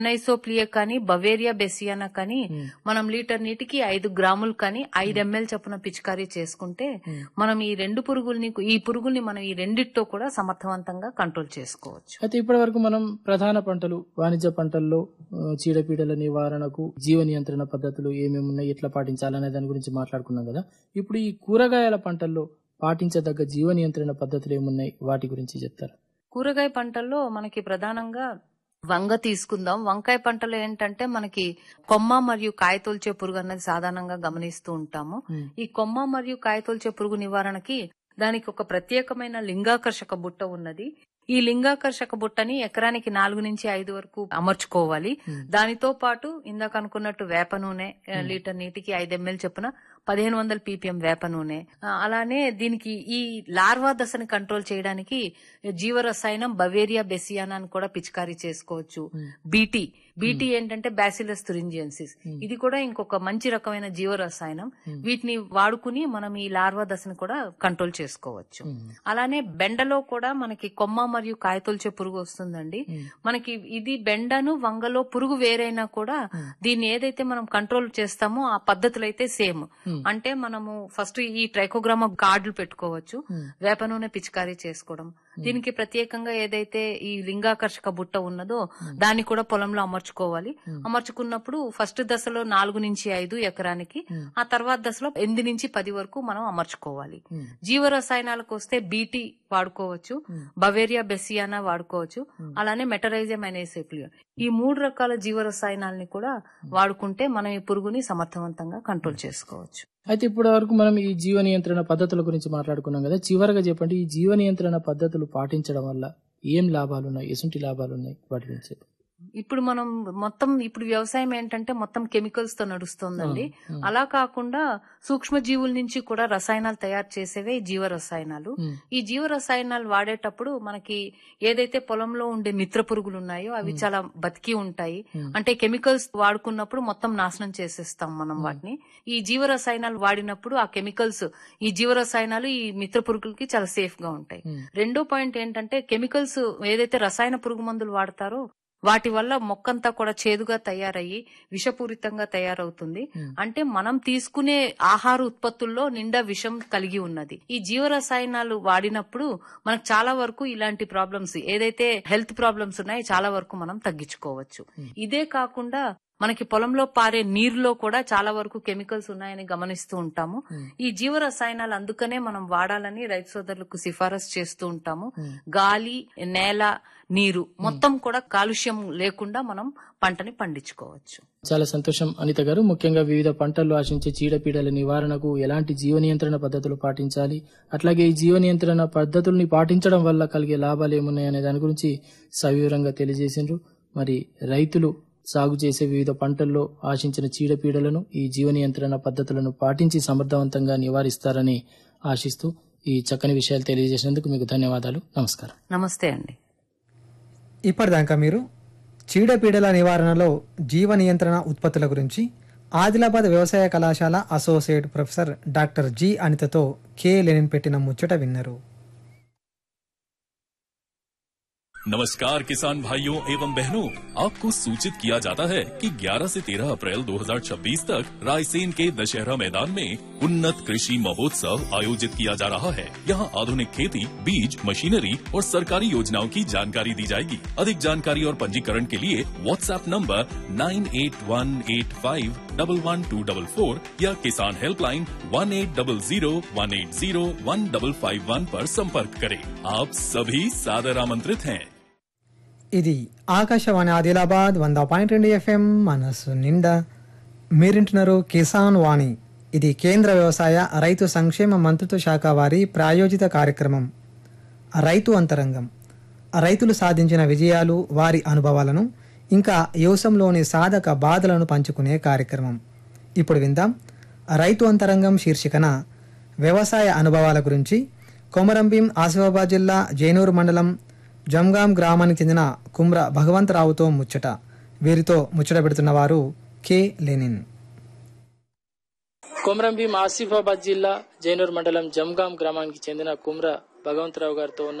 నైసోప్లియా కానీ Beauveria bassiana కానీ మనం లీటర్ నీటికి ఐదు గ్రాములు కానీ ఐదు ఎంఎల్ చొప్పున పిచికారీ చేసుకుంటే మనం ఈ రెండు పురుగుల్ని ఈ పురుగుల్ని మనం ఈ రెండిట్లో కూడా సమర్థవంతంగా కంట్రోల్ చేసుకోవచ్చు అయితే ఇప్పటి వరకు మనం ప్రధాన పంటలు వాణిజ్య పంటల్లో ఆ, చీడపీడల నివారణకు జీవ నియంత్రణ పద్ధతులు ఏమేమి ఉన్నాయి ఎట్లా పాటించాలనే దాని గురించి మాట్లాడుకున్నాం కదా ఇప్పుడు ఈ కూరగాయల పంటల్లో పాటించదగ్గ జీవ నియంత్రణ పద్ధతులు ఏమున్నాయి వాటి గురించి చెప్తారా కూరగాయ పంటల్లో మనకి ప్రధానంగా వంగ తీసుకుందాం వంకాయ పంటలో ఏంటంటే మనకి కొమ్మ మరియు కాయతొల్చే పురుగు అన్నది సాధారణంగా గమనిస్తూ ఉంటాము ఈ కొమ్మ మరియు కాయతొల్చే పురుగు నివారణకి దానికి ఒక ప్రత్యేకమైన లింగాకర్షక బుట్ట ఉన్నది ఈ లింగాకర్షక బుట్టని ఎకరానికి నాలుగు నుంచి ఐదు వరకు అమర్చుకోవాలి దానితో పాటు ఇందాక అనుకున్నట్టు వేప నూనె ఆ, లీటర్ నీటికి ఐదు ఎంఎల్ చొప్పున పదిహేను వందల పీపీఎం వేప నూనె ఆ, అలానే దీనికి ఈ లార్వా దశని కంట్రోల్ చేయడానికి జీవరసాయనం బవేరియా బెసియానా అని కూడా పిచికారీ చేసుకోవచ్చు బీటీ బీటీ ఏంటంటే బ్యాసిలస్ తురింజియన్సిస్ ఇది కూడా ఇంకొక మంచి రకమైన జీవరసాయనం వీటిని వాడుకుని మనం ఈ లార్వా దశని కూడా కంట్రోల్ చేసుకోవచ్చు అలానే బెండలో కూడా మనకి కొమ్మ మరియు కాయతొల్చే పురుగు వస్తుందండి మనకి ఇది బెండను వంగలో పురుగు వేరైనా కూడా దీన్ని ఏదైతే మనం కంట్రోల్ చేస్తామో ఆ పద్ధతులు అయితే సేమ్ అంటే మనము ఫస్ట్ ఈ ట్రైకోగ్రామా కార్డులు పెట్టుకోవచ్చు వేప నూనె పిచికారీ చేసుకోవడం దీనికి ప్రత్యేకంగా ఏదైతే ఈ లింగాకర్షక బుట్ట ఉన్నదో దాన్ని కూడా పొలంలో అమర్చుకోవాలి అమర్చుకున్నప్పుడు ఫస్ట్ దశలో నాలుగు నుంచి ఐదు ఎకరానికి ఆ తర్వాత దశలో ఎనిమిది నుంచి పది వరకు మనం అమర్చుకోవాలి జీవ రసాయనాలకు వస్తే బీటీ వాడుకోవచ్చు బవేరియా బెసియానా వాడుకోవచ్చు అలానే మెటరైజం అనేసేప్లియా ఈ మూడు రకాల జీవ రసాయనాలని కూడా వాడుకుంటే మనం ఈ పురుగుని సమర్థవంతంగా కంట్రోల్ చేసుకోవచ్చు అయితే ఇప్పటి వరకు మనం ఈ జీవ నియంత్రణ పద్ధతుల గురించి మాట్లాడుకున్నాం కదా చివరగా చెప్పండి ఈ జీవ నియంత్రణ పద్ధతులు పాటించడం వల్ల ఏం లాభాలు ఉన్నాయి ఎసుంటి లాభాలు ఉన్నాయి వాటి గురించి చెప్పండి. ఇప్పుడు మనం మొత్తం ఇప్పుడు వ్యవసాయం ఏంటంటే మొత్తం కెమికల్స్ తో నడుస్తుందండి అలా కాకుండా సూక్ష్మ జీవుల నుంచి కూడా రసాయనాలు తయారు చేసేవే ఈ జీవ రసాయనాలు మ్మ్. ఈ జీవ రసాయనాలు వాడేటప్పుడు మనకి ఏదైతే పొలంలో ఉండే మిత్ర పురుగులు ఉన్నాయో అవి చాలా బతికి ఉంటాయి అంటే కెమికల్స్ వాడుకున్నప్పుడు మొత్తం నాశనం చేసేస్తాం మనం వాటిని ఈ జీవ రసాయనాలు వాడినప్పుడు ఆ కెమికల్స్ ఈ జీవ రసాయనాలు ఈ మిత్ర పురుగులకి చాలా సేఫ్ గా ఉంటాయి రెండో పాయింట్ ఏంటంటే కెమికల్స్ ఏదైతే రసాయన పురుగు మందులు వాడతారో వాటి వల్ల మొక్కంతా కూడా చేదుగా తయారయ్యి విషపూరితంగా తయారవుతుంది అంటే మనం తీసుకునే ఆహార ఉత్పత్తుల్లో నిండా విషం కలిగి ఉన్నది ఈ జీవ రసాయనాలు వాడినప్పుడు మనకు చాలా వరకు ఇలాంటి ప్రాబ్లమ్స్ ఏదైతే హెల్త్ ప్రాబ్లమ్స్ ఉన్నాయో చాలా వరకు మనం తగ్గించుకోవచ్చు ఇదే కాకుండా మనకి పొలంలో పారే నీరులో కూడా చాలా వరకు కెమికల్స్ ఉన్నాయని గమనిస్తూ ఉంటాము ఈ జీవ రసాయనాలు అందుకనే మనం వాడాలని రైతు సోదరులకు సిఫారసు చేస్తూ ఉంటాము గాలి నేల నీరు మొత్తం కూడా కాలుష్యం లేకుండా మనం పంటని పండించుకోవచ్చు చాలా సంతోషం అనిత గారు ముఖ్యంగా వివిధ పంటల్లో ఆశించే చీడపీడల నివారణకు ఎలాంటి జీవ నియంత్రణ పద్ధతులు పాటించాలి అట్లాగే ఈ జీవ నియంత్రణ పద్ధతుల్ని పాటించడం వల్ల కలిగే లాభాలు ఏమున్నాయి అనే దాని గురించి సవివరంగా తెలియజేసిండ్రు మరి రైతులు సాగు చేసే వివిధ పంటల్లో ఆశించిన చీడపీడలను ఈ జీవ నియంత్రణ పద్ధతులను పాటించి సమర్థవంతంగా నివారిస్తారని ఆశిస్తూ ఈ చక్కని విషయాలు తెలియజేసినందుకు మీకు ధన్యవాదాలు నమస్కారం నమస్తే అండి ఇప్పటిదాకా మీరు చీడపీడల నివారణలో జీవ నియంత్రణ ఉత్పత్తుల గురించి ఆదిలాబాద్ వ్యవసాయ కళాశాల అసోసియేట్ ప్రొఫెసర్ డాక్టర్ జి అనితతో కె లెనిన్ పెట్టిన ముచ్చట విన్నారు नमस्कार किसान भाइयों एवं बहनों आपको सूचित किया जाता है कि 11 से 13 अप्रैल 2026 तक रायसेन के दशहरा मैदान में उन्नत कृषि महोत्सव आयोजित किया जा रहा है यहाँ आधुनिक खेती बीज मशीनरी और सरकारी योजनाओं की जानकारी दी जाएगी अधिक जानकारी और पंजीकरण के लिए WhatsApp number nine eight one eight five double one two double four या किसान helpline one eight double zero one eight zero one double five one आरोप संपर्क करें आप सभी सादर आमंत्रित हैं ఇది ఆకాశవాణి ఆదిలాబాద్ వంద పాయింట్ రెండు ఎఫ్ఎం మనస్సు నిండా మీరింటున్నారు కిసాన్ వాణి ఇది కేంద్ర వ్యవసాయ రైతు సంక్షేమ మంత్రిత్వ శాఖ వారి ప్రాయోజిత కార్యక్రమం రైతు అంతరంగం రైతులు సాధించిన విజయాలు వారి అనుభవాలను ఇంకా వ్యవసాయంలోని సాధక బాధలను పంచుకునే కార్యక్రమం ఇప్పుడు విందాం రైతు అంతరంగం శీర్షికన వ్యవసాయ అనుభవాల గురించి కొమరంభీం ఆసిఫాబాద్ జిల్లా జైనూరు మండలం జంగాం గ్రామానికి చెందిన కుమ్ర భగవంతరావుతో ముచ్చట వీరితో ముచ్చట పెడుతున్న వారు కె లెనిన్ కొమరంభీం ఆసిఫాబాద్ జిల్లా జైనూర్ మండలం జంగాం గ్రామానికి చెందిన కుమ్ర భగవంతరావు గారితో ఉన్నాం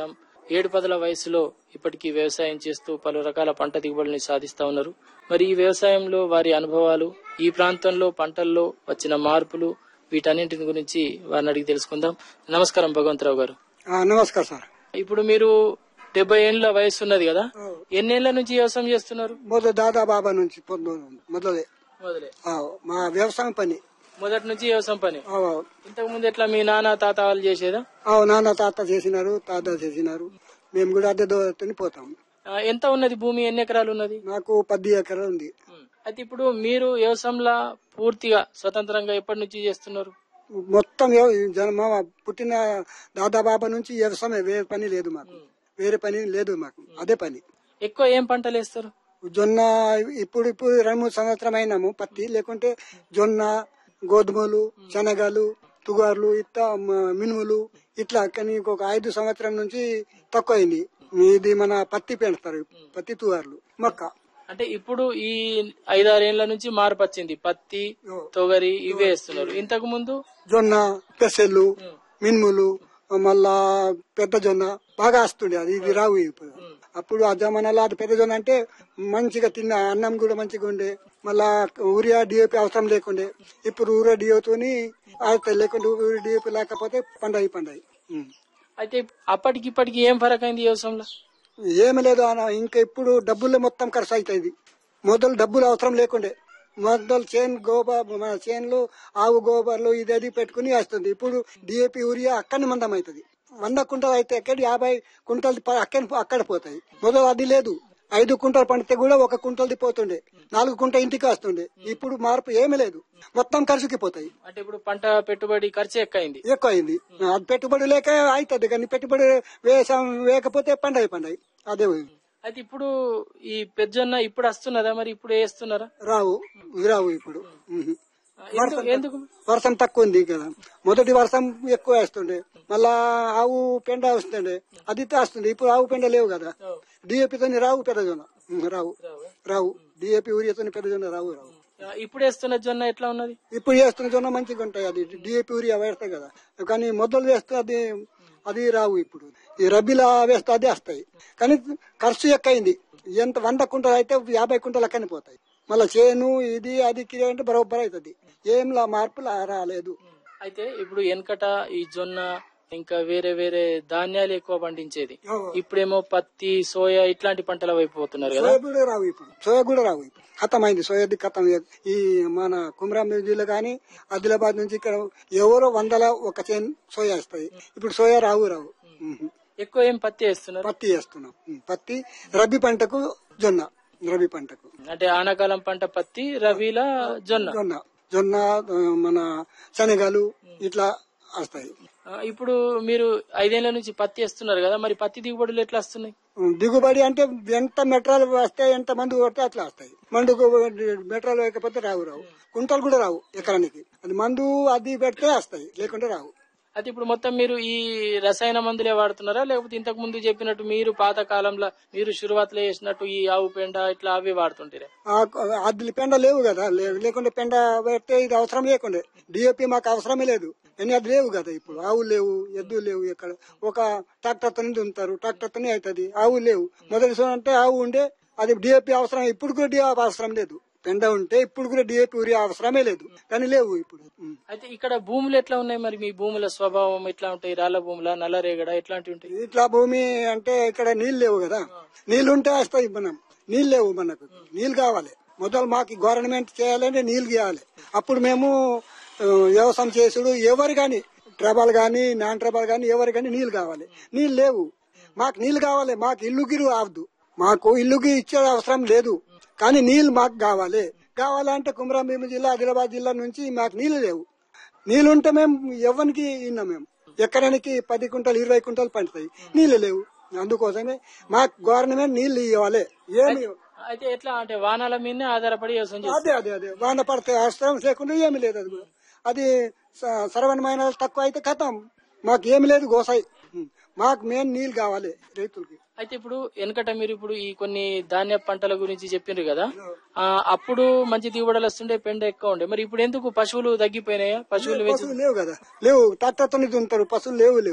ఏడు పదల వయసులో ఇప్పటికీ వ్యవసాయం చేస్తూ పలు రకాల పంట దిగుబడుల్ని సాధిస్తా ఉన్నారు మరి ఈ వ్యవసాయంలో వారి అనుభవాలు ఈ ప్రాంతంలో పంటల్లో వచ్చిన మార్పులు వీటన్నింటిని గురించి వారిని అడిగి తెలుసుకుందాం నమస్కారం భగవంతరావు గారు నమస్కార్ సార్ ఇప్పుడు మీరు డెబ్బై ఏళ్ళ వయసు ఉన్నది కదా ఎన్నేళ్ల నుంచి వ్యవసాయం చేస్తున్నారు మొదలు దాదా బాబా నుంచి పొద్దు మొదలే మొదలే ఆ, మా వ్యవసాయం పని మొదటి నుంచి వ్యవసాయం పని ఆ, ఇంతకు ముందు ఎట్లా మీ నాన్న తాత వాళ్ళు చేసేదా ఆ, నాన్న తాత చేసినారు తాత చేసినారు మేము కూడా అద్దె దోతని పోతాం ఆ, ఎంత ఉన్నది భూమి ఎన్ని ఎకరాలు ఉన్నది నాకు పది ఎకరాలు ఉంది అయితే ఇప్పుడు మీరు వ్యవసాయంలో పూర్తిగా స్వతంత్రంగా ఎప్పటి నుంచి చేస్తున్నారు మొత్తం ఎవ- జన్మ పుట్టిన దాదా బాబా నుంచి వ్యవసాయం వేరే పని లేదు మాకు వేరే పని లేదు మాకు అదే పని ఎక్కువ ఏం పంటలు వేస్తారు జొన్న ఇప్పుడు ఇప్పుడు రెండు మూడు సంవత్సరం అయినాము పత్తి లేకుంటే జొన్న గోధుమలు శనగలు తుగార్లు ఇట్లా మ- మినుములు ఇట్లా కానీ ఇంకొక ఐదు సంవత్సరం నుంచి తక్కువ అయింది ఇది మన పత్తి పెంచుతారు పత్తి తుగార్లు మొక్క అంటే ఇప్పుడు ఈ ఐదారేళ్ల నుంచి మార్పు వచ్చింది పత్తి తొగరి ఇవే వేస్తున్నారు ఇంతకు ముందు జొన్న పెసలు మినుములు మళ్ళా పెద్ద జొన్న బాగా వస్తుండే అది ఇది రావు ఇప్పుడు అప్పుడు ఆ జమానాలో అది పెద్ద జొన్న అంటే మంచిగా తిన్న అన్నం కూడా మంచిగా ఉండే మళ్ళా ఊరియా డిఏపి అవసరం లేకుండే ఇప్పుడు ఊరియా డియోతోని ఆడతాయి లేకుంటే ఊరియా డిఏపి లేకపోతే పండగ పండగ అయితే అప్పటికి ఇప్పటికి ఏం ఫరక్ అయింది వ్యవసాయంలో ఏమి లేదు అన్న ఇంకా ఇప్పుడు డబ్బులే మొత్తం ఖర్చు అవుతుంది మొదలు డబ్బులు అవసరం లేకుండే మొదలు చేను గోబర్ మన చేనులు ఆవు గోబర్లు ఇది అది పెట్టుకుని వస్తుంది ఇప్పుడు డిఏపి యూరియా అక్కడి మందం అవుతుంది వంద కుంటలు అయితే ఎక్కడ యాభై కుంటలు అక్కడ అక్కడ పోతాయి మొదలు అది లేదు ఐదు కుంటలు పండితే కూడా ఒక కుంటలది పోతుండే నాలుగు కుంట ఇంటికి వస్తుండే ఇప్పుడు మార్పు ఏమీ లేదు మొత్తం ఖర్చుకి పోతాయి అంటే ఇప్పుడు పంట పెట్టుబడి ఖర్చు ఎక్కువైంది ఎక్కువ అయింది అది పెట్టుబడి లేక అవుతుంది కానీ పెట్టుబడి వేసాం వేయకపోతే పండగ పండగ అదే అయితే ఇప్పుడు ఈ పెద్దజొన్న ఇప్పుడు వస్తున్నదా మరి ఇప్పుడు వేస్తున్నారా రావు రావు ఇప్పుడు ఉహు. ఎందుకు- ఎందుకు వర్షం తక్కువ ఉంది కదా మొదటి వర్షం ఎక్కువ వేస్తుండే మళ్ళా ఆవు పెండ వస్తుండే అది వస్తుంది ఇప్పుడు ఆవు పెండ లేవు కదా డిఏపితో రావు పెద్దజొన్న ఉహు, రావు రావు డిఏపి ఊరియాతో పెద్దజొన్న రావు రావు ఆ, ఇప్పుడు వేస్తున్న జొన్న ఎట్లా ఉన్నది ఇప్పుడు వేస్తున్న జొన్న మంచిగా ఉంటాయి అది డిఏపి ఊరియా వేస్తాయి కదా కానీ మొదలు వేస్తే అది అది రావు ఇప్పుడు ఈ రబీలా వేస్తే అదే వస్తాయి కానీ ఖర్చు ఎక్కువైంది ఎంత వంద కుంటలు అయితే యాభై కుంటలు అక్కనే పోతాయి మళ్ళీ చేను ఇది అది కిలో అంటే బరోబర్ అవుతుంది ఏం లా మార్పు లా- రాలేదు అయితే ఇప్పుడు వెనకట ఈ జొన్న ఇంకా వేరే వేరే ధాన్యాలు ఎక్కువ పండించేది ఇప్పుడేమో పత్తి సోయా ఇట్లాంటి పంటల వైపు పోతున్నారు కదా సోయా కూడా రావు ఇప్పుడు సోయా కూడా రావు ఇప్పుడు ఖతం అయింది సోయాది ఖతం ఈ మన కుమరాం జిల్లా కానీ ఆదిలాబాద్ నుంచి ఇక్కడ ఎవరో వందల ఒక చేన్ సోయా వస్తాయి ఇప్పుడు సోయా రావు రావు ఉహు. ఎక్కువ ఏం పత్తి వేస్తున్నారు పత్తి వేస్తున్నాం ఉం. పత్తి రబీ పంటకు జొన్న రబీ పంటకు అంటే ఆనకాలం పంట పత్తి రబీలా జొన్న జొన్న జొన్న ఆ, మన శనగలు ఇట్లా వస్తాయి ఆ, ఇప్పుడు మీరు ఐదేళ్ల నుంచి పత్తి వేస్తున్నారు కదా మరి పత్తి దిగుబడులు ఎట్లా వస్తున్నాయి ఉం, దిగుబడి అంటే ఎంత మెట్రాలు వస్తే ఎంత మందు కొడితే అట్లా వస్తాయి మందుకు మెట్రాలు వేయకపోతే రావు రావు కుంటలు కూడా రావు ఎకరానికి అది మందు అది పెడితే వస్తాయి లేకుంటే రావు అయితే ఇప్పుడు మొత్తం మీరు ఈ రసాయన మందులే వాడుతున్నారా లేకపోతే ఇంతకు ముందు చెప్పినట్టు మీరు పాత కాలంలో మీరు శురువాత్లో చేసినట్టు ఈ ఆవు పెండ ఇట్లా అవి వాడుతుంటారా ఆ- అది పెండ లేవు కదా లే- లేకుంటే పెండ పెడితే ఇది అవసరం లేకుండే డిఏపి మాకు అవసరమే లేదు కానీ అది లేవు కదా ఇప్పుడు ఆవులు లేవు ఎద్దులు లేవు ఇక్కడ ఒక ట్రాక్టర్ తో ఉంటారు ట్రాక్టర్ తోనే అవుతుంది ఆవు లేవు మొదటి సో అంటే ఆవు ఉండే అది డిఏపి అవసరం ఇప్పుడు కూడా డిఏపి అవసరం లేదు పెండ ఉంటే ఇప్పుడు కూడా డిఏపి ఊరి అవసరమే లేదు కానీ లేవు ఇప్పుడు ఉం. అయితే ఇక్కడ భూములు ఎట్లా ఉన్నాయి మరి మీ భూముల స్వభావం ఎట్లా ఉంటాయి రాళ్ల భూముల నల్లరేగడ ఎట్లాంటివి ఉంటాయి ఇట్లా భూమి అంటే ఇక్కడ నీళ్ళు లేవు కదా నీళ్లు ఉంటే వస్తాయి మనం నీళ్ళు లేవు మనకు నీళ్ళు కావాలి మొదలు మాకు గవర్నమెంట్ చేయాలంటే నీళ్ళు ఇవ్వాలి అప్పుడు మేము ఆ, వ్యవసాయం చేసుడు ఎవరు కానీ ట్రబల్ కానీ నాన్ ట్రబల్ కానీ ఎవరు కానీ నీళ్ళు కావాలి నీళ్ళు లేవు మాకు నీళ్ళు కావాలి మాకు ఇల్లు గిరు అవద్దు మాకు ఇల్లుకి ఇచ్చే అవసరం లేదు కానీ నీళ్ళు మాకు కావాలి కావాలంటే కుమరం భీమ జిల్లా ఆదిలాబాద్ జిల్లా నుంచి మాకు నీళ్లు లేవు నీళ్ళుంటే మేము ఎవరికి ఇన్నాం మేము ఎకరానికి పది కుంటలు ఇరవై కుంటలు పండుతాయి నీళ్లు లేవు అందుకోసమే మాకు గవర్నమెంట్ నీళ్లు ఇవ్వాలి ఏమి అయితే ఎట్లా అంటే వానాల మీదనే ఆధారపడి వ్యవసాయం చేస్తారు అదే అదే అదే వాన పడితే అవసరం లేకుండా ఏమి లేదు అది కూడా. అది స- సర్వణమైన తక్కువ అయితే కథం మాకు ఏమి లేదు గోసాయి మాకు మెయిన్ నీళ్ళు కావాలి రైతులకి అయితే ఇప్పుడు వెనకట మీరు ఇప్పుడు ఈ కొన్ని ధాన్య పంటల గురించి చెప్పిండ్రు కదా ఆ, అప్పుడు మంచి దిగుబడులు వస్తుండే పెండ ఎక్కువ ఉండే మరి ఇప్పుడు ఎందుకు పశువులు తగ్గిపోయినాయా పశువులు పెంచు పశువులు లేవు కదా లేవు ట్రాక్టర్తో ఉంటారు పశువులు లేవు లేవు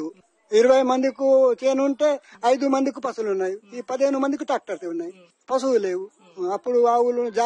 ఇరవై మందికి చేను ఉంటే ఐదు మందికి పశువులు ఉన్నాయి ఈ పదిహేను మందికి ట్రాక్టర్స్ ఉన్నాయి పశువులు లేవు అప్పుడు ఆవులు